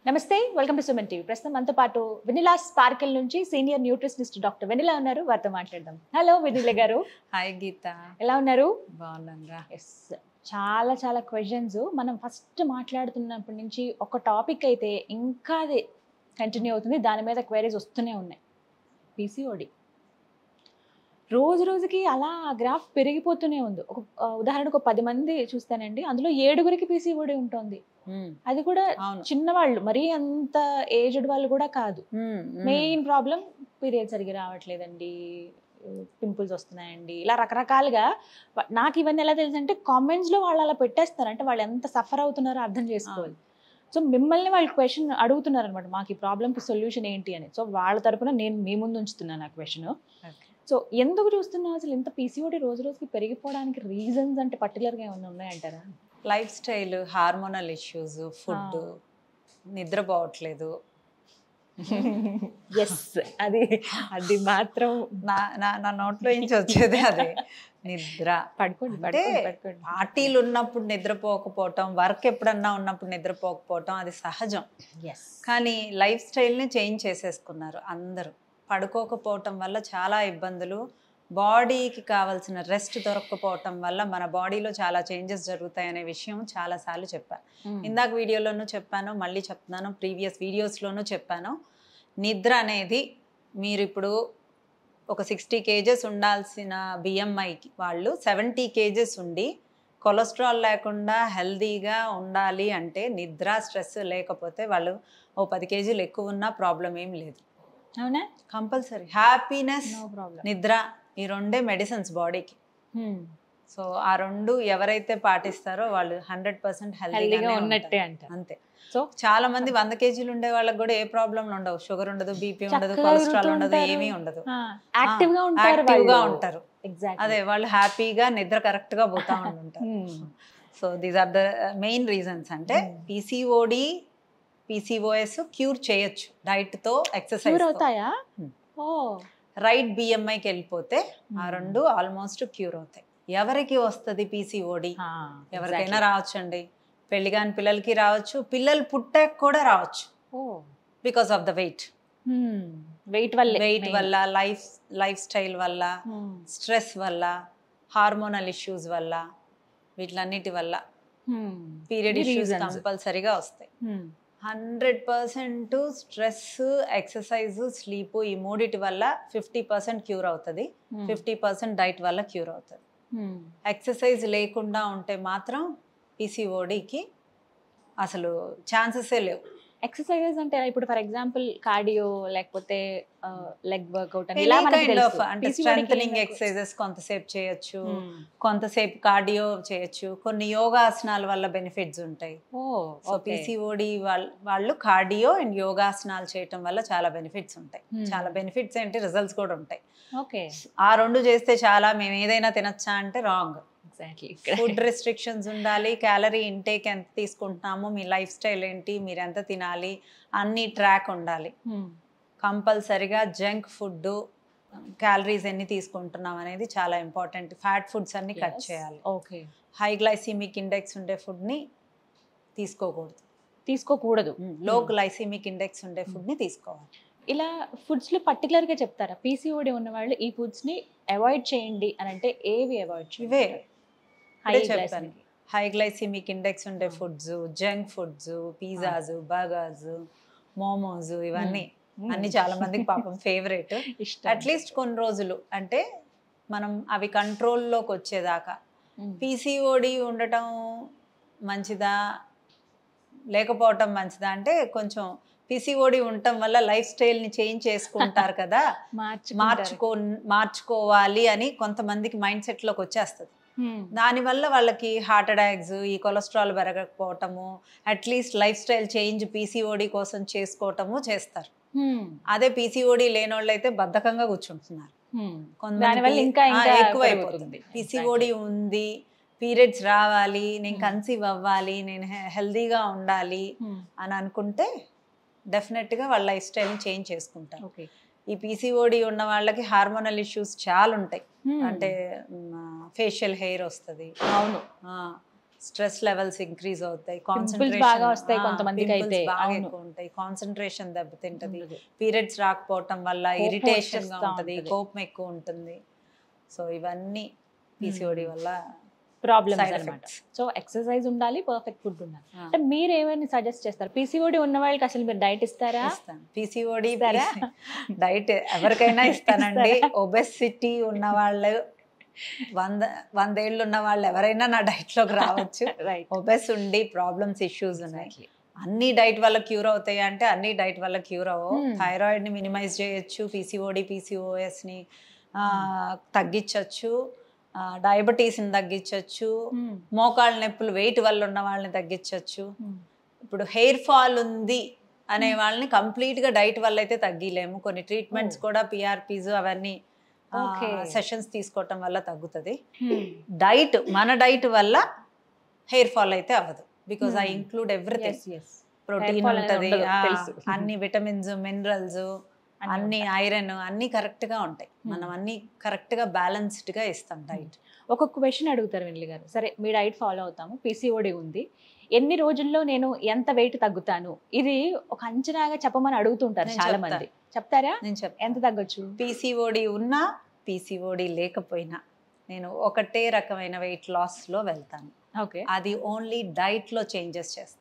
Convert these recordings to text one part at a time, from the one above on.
నమస్తే welcome to Suman TV ప్రస్తుతం మనతో పాటు వెనిలా స్పార్కిల్ నుంచి సీనియర్ న్యూట్రిషనిస్ట్ డాక్టర్ వెనిలా ఉన్నారు వారితో మాట్లాడదాం హలో వెనిల గారు హాయ్ గీత ఎలా ఉన్నారు బాగున్నారా ఎస్ చాలా చాలా క్వశ్చన్స్ మనం ఫస్ట్ మాట్లాడుతున్నప్పటి నుంచి ఒక టాపిక్ అయితే ఇంకా అది కంటిన్యూ అవుతుంది దాని మీద క్వైరీస్ వస్తూనే ఉన్నాయి పీసీఓడి రోజు రోజుకి అలా గ్రాఫ్ పెరిగిపోతూనే ఉంది ఒక ఆ, ఉదాహరణకు ఒక పది మంది చూస్తానండి అందులో ఏడుగురికి పీసీఓడి ఉంటుంది మ్మ్. అది కూడా అవును చిన్నవాళ్ళు మరీ అంత ఏజ్డ్ వాళ్ళు కూడా కాదు మ్మ్, మ్మ్. మెయిన్ ప్రాబ్లం పీరియడ్ సరిగ్గా రావట్లేదండి పింపుల్స్ వస్తున్నాయండి ఇలా రకరకాలుగా వా- నాకు ఇవన్నీ ఎలా తెలుసు అంటే కామెంట్స్లో వాళ్ళు అలా పెట్టేస్తారు అంటే వాళ్ళు ఎంత సఫర్ అవుతున్నారో అర్థం చేసుకోవాలి సో మిమ్మల్ని వాళ్ళు క్వశ్చన్ అడుగుతున్నారు అనమాట మాకు ఈ ప్రాబ్లమ్కి సొల్యూషన్ ఏంటి అని సో వాళ్ళ తరపున నేను మీ ముందు ఉంచుతున్నాను ఆ క్వశ్చన్ Okay. సో ఎందుకు చూస్తున్నావు అసలు ఇంత పీసీఓడి రోజు రోజుకి పెరిగిపోవడానికి రీజన్స్ అంటే పర్టికులర్గా ఏమైనా ఉన్నాయంటారా lifestyle hormonal issues food నిద్రపోవట్లేదు ఎస్ అది అది మాత్రం నా నా నా నోట్లో నుంచి వచ్చేది అదే నిద్ర పడుకోండి అంటే పడుకోండి పడుకోండి పార్టీలు ఉన్నప్పుడు నిద్రపోకపోవటం వర్క్ ఎప్పుడన్నా ఉన్నప్పుడు నిద్రపోకపోవటం అది సహజం ఎస్ కానీ లైఫ్ స్టైల్ని చేంజ్ చేసేసుకున్నారు అందరూ పడుకోకపోవటం వల్ల చాలా ఇబ్బందులు బాడీకి కావాల్సిన రెస్ట్ దొరకకపోవటం వల్ల మన బాడీలో చాలా చేంజెస్ జరుగుతాయనే విషయం చాలాసార్లు చెప్పాను ఇందాక వీడియోలోనూ చెప్పాను మళ్ళీ చెప్తున్నాను ప్రీవియస్ వీడియోస్లోనూ చెప్పాను నిద్ర అనేది మీరు ఇప్పుడు ఒక సిక్స్టీ కేజెస్ ఉండాల్సిన బిఎంఐ వాళ్ళు సెవెంటీ కేజెస్ ఉండి కొలెస్ట్రాల్ లేకుండా హెల్దీగా ఉండాలి అంటే నిద్ర స్ట్రెస్ లేకపోతే వాళ్ళు ఓ పది కేజీలు ఎక్కువ ఉన్నా ప్రాబ్లం ఏం లేదు అవునా కంపల్సరీ హ్యాపీనెస్ నో ప్రాబ్లం నిద్ర ఈ రెండే మెడిసిన్స్ బాడీకి సో ఆ రెండు ఎవరైతే పాటిస్తారో వాళ్ళు హండ్రెడ్ పర్సెంట్ హెల్దీగా హెల్దీగా ఉన్నట్టే అంట అంతే సో చాలా మంది వంద కేజీలు ఉండే వాళ్ళకి కూడా ఏ ప్రాబ్లం ఉండవు షుగర్ ఉండదు బీపీ ఉండదు చక్కగా కొలెస్ట్రాల్ ఉండదు తిరుగుతుంటారు. ఏమీ ఉండదు యాక్టివ్ గా ఉంటారు యాక్టివ్ గా వాళ్ళు. ఉంటారు Exactly. అదే వాళ్ళు హ్యాపీగా నిద్ర కరెక్ట్ గా పోతా ఉంటారు Hmm. So these are the main reasons అంటే Hmm. పీసీఓడి పీసీఓఎస్ క్యూర్ చేయొచ్చు డైట్ తో క్యూర్ ఎక్సర్సైజ్ అవుతాయా Hmm. ఓ రైట్ బిఎంఐకి వెళ్ళిపోతే ఆ Hmm. రెండు ఆల్మోస్ట్ క్యూర్ అవుతాయి ఎవరికి వస్తుంది పీసీఓడి ఆ, ఎవరికైనా exactly. రావచ్చండి పెళ్లి కాని పిల్లలకి రావచ్చు పిల్లలు పుట్టాక కూడా రావచ్చు oh because of the weight weight వల్ల వెయిట్ వల్ల లైఫ్ లైఫ్ స్టైల్ వల్ల స్ట్రెస్ వల్ల హార్మోనల్ ఇష్యూస్ వల్ల వీటిలన్నిటి వల్ల పీరియడ్ ఇవి ఇష్యూస్ reasons. కంపల్సరీగా వస్తాయి hundred percent stress exercise sleep ఈ మూడిటి వల్ల ఫిఫ్టీ పర్సెంట్ క్యూర్ అవుతుంది ఫిఫ్టీ పర్సెంట్ డైట్ వల్ల క్యూర్ అవుతుంది ఎక్సర్సైజ్ లేకుండా ఉంటే మాత్రం పీసీఓడికి అసలు ఛాన్సెసే లేవు ఎక్సర్సైజెస్ అంటే ఇప్పుడు ఫర్ ఎగ్జాంపుల్ కార్డియో లేకపోతే లెగ్ వర్కౌట్ అని ఇలా ఎనీ మనకి కైండ్ తెలుసు. ఆఫ్ అంటే PCOD కి స్ట్రెంగ్ ఏం ఎక్సర్సైజెస్ కొంతసేపు చేయొచ్చు Hmm. కొంతసేపు కార్డియో చేయొచ్చు కొన్ని యోగాసనాల వల్ల బెనిఫిట్స్ ఉంటాయి ఓ సో ఓకే పీసీఓడి వాళ్ళు కార్డియో అండ్ యోగాసనాలు చేయటం వల్ల చాలా బెనిఫిట్స్ ఉంటాయి Hmm. చాలా బెనిఫిట్స్ ఏంటి రిజల్ట్స్ కూడా ఉంటాయి ఓకే ఆ రెండు చేస్తే చాలా మేము ఏదైనా తినొచ్చా అంటే రాంగ్ ఎగ్జాక్ట్లీ ఫుడ్ రెస్ట్రిక్షన్స్ ఉండాలి క్యాలరీ ఇంటేక్ ఎంత తీసుకుంటున్నాము మీ లైఫ్ స్టైల్ ఏంటి మీరు ఎంత తినాలి అన్ని ట్రాక్ ఉండాలి కంపల్సరిగా జంక్ ఫుడ్ క్యాలరీస్ ఎన్ని తీసుకుంటున్నాం అనేది చాలా ఇంపార్టెంట్ ఫ్యాట్ ఫుడ్స్ అన్ని కట్ చేయాలి ఓకే హై గ్లైసిమిక్ ఇండెక్స్ ఉండే ఫుడ్ని తీసుకోకూడదు తీసుకోకూడదు లో గ్లైసిమిక్ ఇండెక్స్ ఉండే ఫుడ్ని తీసుకోవాలి ఇలా ఫుడ్స్ లో పర్టికులర్ గా చెప్తారా పీసీఓడి ఉన్న వాళ్ళు ఈ ఫుడ్స్ ని అవాయిడ్ చేయండి అని అంటే ఏవి అవాయిడ్ ఇవే హై ఇప్పుడే చెప్పాను హై గ్లైసిమిక్ ఇండెక్స్ ఉండే foods junk foods pizzas burgers momos ఇవన్నీ అన్ని చాలా మందికి పాపం ఫేవరెట్ ఇష్టం అట్లీస్ట్ కొన్ని రోజులు అంటే మనం అవి కంట్రోల్లోకి వచ్చేదాకా పీసీఓడి ఉండటం మంచిదా లేకపోవటం మంచిదా అంటే కొంచెం పీసీఓడి ఉండటం వల్ల లైఫ్ స్టైల్ని చేంజ్ చేసుకుంటారు కదా మార్చు మార్చుకో మార్చుకోవాలి అని కొంతమందికి మైండ్ సెట్లోకి వచ్చేస్తుంది దానివల్ల వాళ్ళకి హార్ట్ అటాక్స్ ఈ కొలెస్ట్రాల్ పెరగకపోవటము at least lifestyle change PCOD కోసం చేసుకోవటము చేస్తారు అదే పీసీఓడి లేనోళ్ళు అయితే బద్ధకంగా కూర్చుంటున్నారు కొంతమందికి, దానివల్ల ఇంకా ఆ, ఇంకా ఎక్కువైపోతుంది పెరుగుతుంది. పీసీఓడి ఉంది పీరియడ్స్ రావాలి నేను Hmm. కన్సీవ్ అవ్వాలి నేను హెల్దీగా ఉండాలి అని అనుకుంటే డెఫినెట్గా వాళ్ళ లైఫ్ స్టైల్ని చేంజ్ చేసుకుంటారు ఓకే ఈ పీసీఓడి ఉన్న వాళ్ళకి హార్మోనల్ ఇష్యూస్ చాలా ఉంటాయి అంటే ఫేషియల్ హెయిర్ వస్తుంది అవును స్ట్రెస్ లెవెల్స్ ఇంక్రీజ్ అవుతాయి బాగా వస్తాయి కొంతమందికి pimples అయితే, బాగా అవును. ఎక్కువ ఉంటాయి కాన్సన్ట్రేషన్ దెబ్బతింటది ఉండదు. పీరియడ్స్ రాకపోవటం వల్ల కోపం ఇరిటేషన్ గా వచ్చేస్తా ఉంటది ఉంటది. కోపం ఎక్కువ ఉంటుంది సో ఇవన్నీ పీసీఓడి వల్ల ప్రాబ్లమ్స్ Side అనమాట effects. సో ఎక్సర్సైజ్ ఉండాలి పర్ఫెక్ట్ ఫుడ్ ఉండాలి ఆ. అంటే మీరు ఏమైనా సజెస్ట్ చేస్తారు పీసీఓడి ఉన్న వాళ్ళకి అసలు మీరు డైట్ ఇస్తారా ఇస్తాను పీసీఓడి ఇస్తారా? డైట్ ఎవరికైనా ఇస్తానండి ఇస్తారా? ఒబెసిటీ ఉన్న వాళ్ళు వంద వందేళ్ళు ఉన్న వాళ్ళు ఎవరైనా నా డైట్ లోకి రావచ్చు రైట్ ఒబెస్ ఉండి ప్రాబ్లమ్స్ ఇష్యూస్ ఉన్నాయి అన్ని డైట్ వల్ల క్యూర్ అవుతాయి అంటే అన్ని డైట్ వల్ల క్యూర్ అవ్వవు Hmm. థైరాయిడ్ ని మినిమైజ్ చేయొచ్చు పీసీఓడి పీసీఓఎస్ ని ఆ, తగ్గించవచ్చు డయాబెటీస్ ని తగ్గించవచ్చు మోకాళ్ళ నొప్పులు వెయిట్ వల్ల ఉన్న వాళ్ళని తగ్గించవచ్చు ఇప్పుడు హెయిర్ ఫాల్ ఉంది అనే వాళ్ళని కంప్లీట్ గా డైట్ వల్ల అయితే తగ్గిలేము కొన్ని ట్రీట్మెంట్స్ కూడా పిఆర్పీస్ అవన్నీ Okay. సెషన్స్ తీసుకోవటం వల్ల తగ్గుతుంది డైట్ మన డైట్ వల్ల హెయిర్ ఫాల్ అయితే అవ్వదు because I Hmm. Include everything yes yes protein fall అనేది ఉంటది ఉండదు, ఆ, తెలుసు. అన్ని విటమిన్స్ మినరల్స్ అన్ని ఐరన్ అన్ని కరెక్ట్ గా ఉంటాయి Hmm. మనం అన్ని కరెక్ట్ గా బ్యాలెన్స్డ్ గా ఇస్తాం డైట్ ఒక్కొక్క క్వశ్చన్ అడుగుతారు వెల్లి గారు సరే మీ డైట్ ఫాలో అవుతాము పీసీఓడి ఉంది ఎన్ని రోజుల్లో నేను ఎంత వెయిట్ తగ్గుతాను ఇది ఒక అంచనాగా చెప్పమని అడుగుతుంటారు నేను చాలా చెప్తా. మంది చెప్తారా నేను చెప్తాను ఎంత తగ్గొచ్చు పీసీఓడి ఉన్నా పీసీఓడి లేకపోయినా నేను ఒకటే రకమైన వెయిట్ లాస్ లో వెళ్తాను ఓకే అది ఓన్లీ డైట్ లో చేంజెస్ చేస్తాను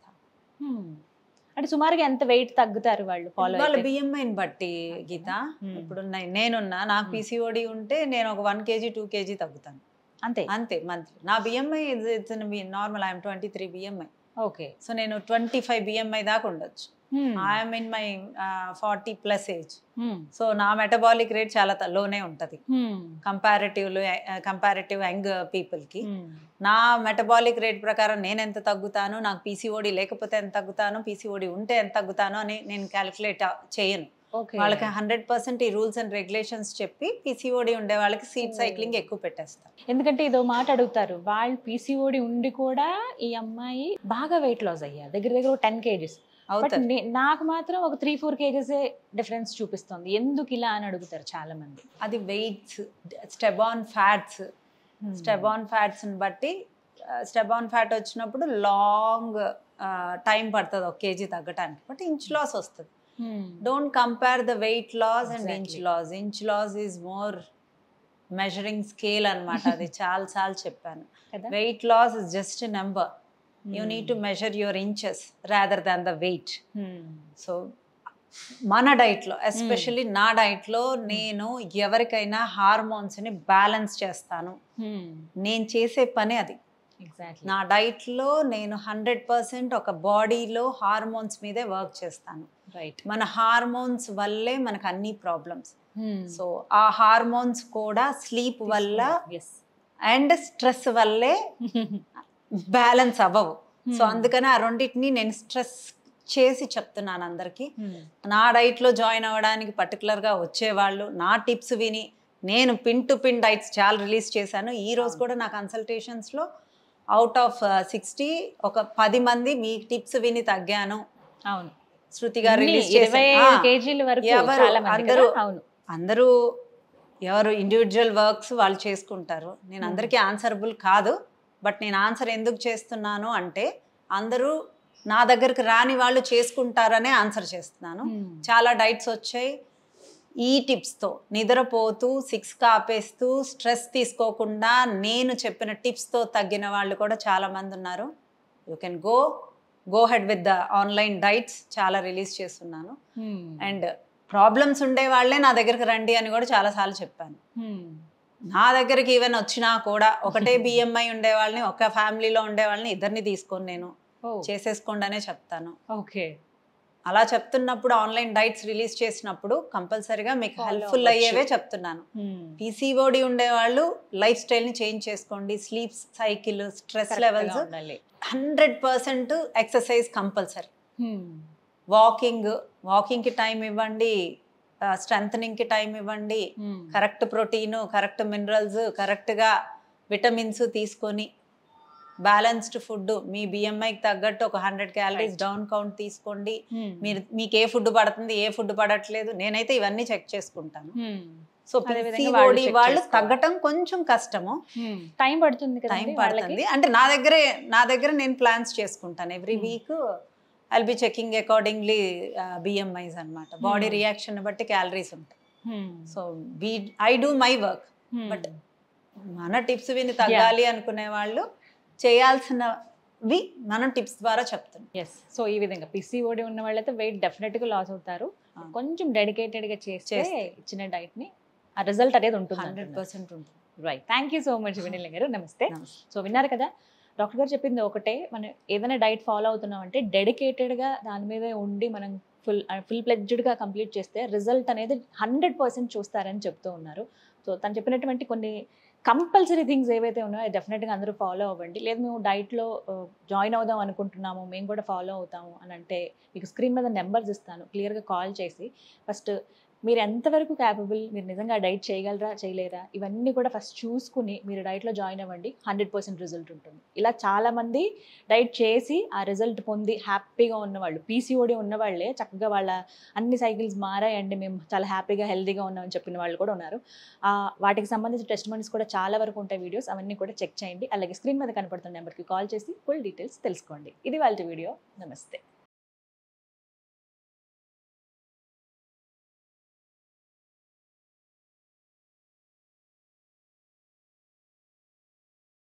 అంటే సుమారుగా ఎంత వెయిట్ తగ్గుతారు వాళ్ళు ఫాలో వాళ్ళ బిఎంఐని బట్టి అంతేనా? గీత Hmm. ఇప్పుడు నే- నేనున్నా నాకు Hmm. పీసీఓడి ఉంటే నేను ఒక వన్ కేజీ టూ కేజీ తగ్గుతాను అంతే అంతే మంత్లీ నా BMI it's normal I'm twenty three BMI okay so నేను ట్వంటీ ఫైవ్ బిఎంఐ దాకా ఉండొచ్చు I'm in my forty plus age so నా మెటబాలిక్ రేట్ చాలా లోనే ఉంటుంది కంపారిటివ్ కంపారిటివ్ యంగ్ పీపుల్కి నా మెటబాలిక్ రేట్ ప్రకారం నేను ఎంత తగ్గుతాను నాకు పీసీఓడి లేకపోతే ఎంత తగ్గుతాను పీసీఓడి ఉంటే ఎంత తగ్గుతాను అని నేను క్యాలిక్యులేట్ చేయను ఓకే వాళ్ళకి హండ్రెడ్ పర్సెంట్ ఈ రూల్స్ అండ్ రెగ్యులేషన్స్ చెప్పి పీసీఓడి ఉండే వాళ్ళకి సీట్ సైక్లింగ్ ఎక్కువ పెట్టేస్తాను ఎందుకంటే ఇదో మాట అడుగుతారు వాళ్ళు పీసీఓడి ఉండి కూడా ఈ అమ్మాయి బాగా వెయిట్ లాస్ అయ్యారు దగ్గర దగ్గర టెన్ కేజీస్ బట్ అవుతుంది నాకు మాత్రం ఒక త్రీ ఫోర్ కేజెస్ డిఫరెన్స్ చూపిస్తుంది ఎందుకు ఇలా అని అడుగుతారు చాలా మంది అది వెయిట్స్ స్టెబాన్ ఫ్యాట్స్ స్టెబాన్ ఫ్యాట్స్ని బట్టి స్టెబాన్ ఫ్యాట్ వచ్చినప్పుడు లాంగ్ టైం పడుతుంది ఒక కేజీ తగ్గటానికి బట్ ఇంచ్ లాస్ వస్తుంది don't compare the weight loss and inch Exactly. Loss inch loss is more measuring scale అన్నమాట అది చాలా సార్లు చెప్పాను కదా weight loss is just number you need to measure your inches rather than the weight so మన డైట్లో especially నా డైట్లో నేను ఎవరికైనా హార్మోన్స్ని బ్యాలెన్స్ చేస్తాను నేను చేసే పని అది ఎగ్జాక్ట్లీ నా డైట్లో నేను హండ్రెడ్ పర్సెంట్ ఒక బాడీలో హార్మోన్స్ మీదే వర్క్ చేస్తాను రైట్ మన హార్మోన్స్ వల్లే మనకు అన్ని ప్రాబ్లమ్స్ సో ఆ హార్మోన్స్ కూడా స్లీప్ వల్ల ఎస్ అండ్ స్ట్రెస్ వల్లే బ్యాలెన్స్ అవ్వవు సో అందుకని ఆ రెండింటిని నేను స్ట్రెస్ చేసి చెప్తున్నాను అందరికీ నా డైట్లో జాయిన్ అవ్వడానికి పర్టికులర్గా వచ్చేవాళ్ళు నా టిప్స్ విని నేను పిన్ టు పిన్ డైట్స్ చాలా రిలీజ్ చేశాను ఈ రోజు అవును. కూడా నా కన్సల్టేషన్స్లో అవుట్ ఆఫ్ సిక్స్టీ ఒక పది మంది మీ టిప్స్ విని తగ్గాను అవును శృతి గారు ఇన్ని రిలీజ్ ఇరవై చేశారు ఐదు ఆ, కేజీల వరకు ఎవరు? చాలా మంది అందరూ కదా? అవును అందరూ ఎవరు ఇండివిజువల్ వర్క్స్ వాళ్ళు చేసుకుంటారు నేను Hmm. అందరికీ ఆన్సరబుల్ కాదు బట్ నేను ఆన్సర్ ఎందుకు చేస్తున్నాను అంటే అందరూ నా దగ్గరికి రాని వాళ్ళు చేసుకుంటారనే ఆన్సర్ చేస్తున్నాను చాలా డైట్స్ వచ్చాయి ఈ టిప్స్తో నిద్రపోతూ సిక్స్ కాపేస్తూ స్ట్రెస్ తీసుకోకుండా నేను చెప్పిన టిప్స్తో తగ్గిన వాళ్ళు కూడా చాలా మంది ఉన్నారు you can go go ahead with the online diets చాలా రిలీజ్ చేస్తున్నాను అండ్ ప్రాబ్లమ్స్ ఉండే వాళ్ళే నా దగ్గరికి రండి అని కూడా చాలాసార్లు చెప్పాను నా దగ్గరికి ఈవెన్ వచ్చినా కూడా ఒకటే బిఎంఐ ఉండే వాళ్ళని ఒక ఫ్యామిలీలో ఉండే వాళ్ళని ఇద్దరిని తీసుకొని నేను చేసేసుకోండి అనే చెప్తాను ఓకే అలా చెప్తున్నప్పుడు ఆన్లైన్ డైట్స్ రిలీజ్ చేసినప్పుడు కంపల్సరీగా మీకు Follow హెల్ప్ఫుల్ అవ్వచ్చు. అయ్యేవే చెప్తున్నాను పీసీఓడి ఉండేవాళ్ళు లైఫ్ స్టైల్ని చేంజ్ చేసుకోండి స్లీప్ సైకిల్ స్ట్రెస్ లెవెల్స్ ఉండాలి hundred percent exercise compulsory walking వాకింగ్కి టైం ఇవ్వండి స్ట్రెంగ్ టైం ఇవ్వండి కరెక్ట్ ప్రోటీను కరెక్ట్ మినరల్స్ కరెక్ట్గా విటమిన్స్ తీసుకొని బ్యాలెన్స్డ్ ఫుడ్ మీ బిఎంఐకి తగ్గట్టు ఒక hundred calories Right. Down count తీసుకోండి మీరు మీకు ఏ ఫుడ్ పడుతుంది ఏ ఫుడ్ పడట్లేదు నేనైతే ఇవన్నీ చెక్ చేసుకుంటాను సో అదేవిధంగా వాళ్ళు పిసిఓడి check వాళ్ళు చేసుకోవాలి. తగ్గటం కొంచెం కష్టము టైం పడుతుంది కదా టైం పడుతుంది అంటే నా దగ్గరే నా దగ్గర నేను ప్లాన్స్ చేసుకుంటాను every Hmm. Week I'll be checking accordingly BMIs అన్నమాట బాడీ Hmm. రియాక్షన్ బట్టి క్యాలరీస్ ఉంటాయి so be I do my work but మన టిప్స్ విని తగ్గాలి అనుకునే వాళ్ళు చేయాల్సినవి మనం టిప్స్ ద్వారా చెప్తున్నాం ఎస్ సో ఈ విధంగా పిసిఓడి ఉన్న వాళ్ళైతే వెయిట్ డెఫినెట్ గా లాస్ అవుతారు ఆ. కొంచెం డెడికేటెడ్ గా చేస్తే చేస్తే. ఇచ్చిన డైట్ ని ఆ రిజల్ట్ అనేది ఉంటుంది హండ్రెడ్ పర్సెంట్ ఉంటుంది right thank you so much Vinil గారు నమస్తే నమస్తే. సో విన్నారు కదా డాక్టర్ గారు చెప్పింది ఒకటే మనం ఏదైనా డైట్ ఫాలో అవుతున్నాం అంటే డెడికేటెడ్గా దాని మీదే ఉండి మనం ఫుల్ ఫుల్ ప్లెడ్జ్డ్గా కంప్లీట్ చేస్తే రిజల్ట్ అనేది హండ్రెడ్ పర్సెంట్ చూస్తారని చెప్తూ ఉన్నారు సో తను చెప్పినటువంటి కొన్ని కంపల్సరీ థింగ్స్ ఏవైతే ఉన్నాయో డెఫినెట్గా అందరూ ఫాలో అవ్వండి లేదు మేము డైట్లో జాయిన్ అవుదాం అనుకుంటున్నాము మేము కూడా ఫాలో అవుతాము అని అంటే మీకు స్క్రీన్ మీద నెంబర్స్ ఇస్తాను క్లియర్గా కాల్ చేసి ఫస్ట్ మీరు ఎంతవరకు క్యాపబుల్ మీరు నిజంగా డైట్ చేయగలరా చేయలేరా ఇవన్నీ కూడా ఫస్ట్ చూసుకుని మీరు డైట్లో జాయిన్ అవ్వండి హండ్రెడ్ పర్సెంట్ రిజల్ట్ ఉంటుంది ఇలా చాలామంది డైట్ చేసి ఆ రిజల్ట్ పొంది హ్యాపీగా ఉన్నవాళ్ళు పీసీఓడి ఉన్నవాళ్ళే చక్కగా వాళ్ళ అన్ని సైకిల్స్ మారాయండి మేము చాలా హ్యాపీగా హెల్తీగా ఉన్నామని చెప్పిన వాళ్ళు కూడా ఉన్నారు ఆ, వాటికి సంబంధించిన టెస్ట్ కూడా చాలా వరకు ఉంటాయి వీడియోస్ అవన్నీ కూడా చెక్ చేయండి అలాగే స్క్రీన్ మీద కనపడుతున్న నెంబర్కి కాల్ చేసి ఫుల్ డీటెయిల్స్ తెలుసుకోండి ఇది వాళ్ళ వీడియో నమస్తే